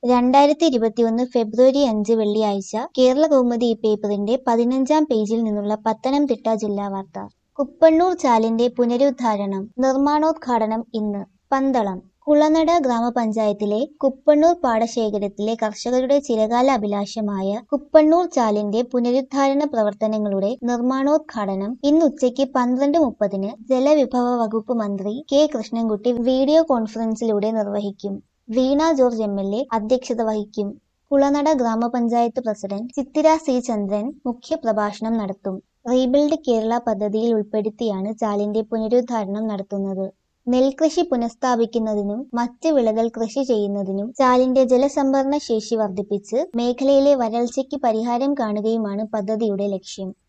രണ്ടായിരത്തി ഇരുപത്തിയൊന്ന് ഫെബ്രുവരി അഞ്ച് വെള്ളിയാഴ്ച കേരള കൗമുദി ഈ പേപ്പറിന്റെ പതിനഞ്ചാം പേജിൽ നിന്നുള്ള പത്തനംതിട്ട ജില്ലാ വാർത്ത കുപ്പണ്ണൂർ ചാലിന്റെ പുനരുദ്ധാരണം നിർമ്മാണോദ്ഘാടനം ഇന്ന് പന്തളം കുളനട ഗ്രാമപഞ്ചായത്തിലെ കുപ്പണ്ണൂർ പാടശേഖരത്തിലെ കർഷകരുടെ ചിരകാല അഭിലാഷമായ കുപ്പണ്ണൂർ ചാലിന്റെ പുനരുദ്ധാരണ പ്രവർത്തനങ്ങളുടെ നിർമ്മാണോദ്ഘാടനം ഇന്ന് ഉച്ചയ്ക്ക് പന്ത്രണ്ട് മുപ്പതിന് ജലവിഭവ വകുപ്പ് മന്ത്രി കെ കൃഷ്ണൻകുട്ടി വീഡിയോ കോൺഫറൻസിലൂടെ നിർവഹിക്കും Veena George M L A അധ്യക്ഷത വഹിക്കും കുളനട ഗ്രാമപഞ്ചായത്ത് പ്രസിഡന്റ് ചിത്തിര സി ചന്ദ്രൻ മുഖ്യപ്രഭാഷണം നടത്തും റീബിൽഡ് കേരള പദ്ധതിയിൽ ഉൾപ്പെടുത്തിയാണ് ചാലിന്റെ പുനരുദ്ധാരണം നടത്തുന്നത് നെൽകൃഷി പുനഃസ്ഥാപിക്കുന്നതിനും മറ്റ് വിളകൾ കൃഷി ചെയ്യുന്നതിനും ചാലിന്റെ ജലസംഭരണ ശേഷി വർദ്ധിപ്പിച്ച് മേഖലയിലെ വരൾച്ചയ്ക്ക് പരിഹാരം കാണുകയുമാണ് പദ്ധതിയുടെ ലക്ഷ്യം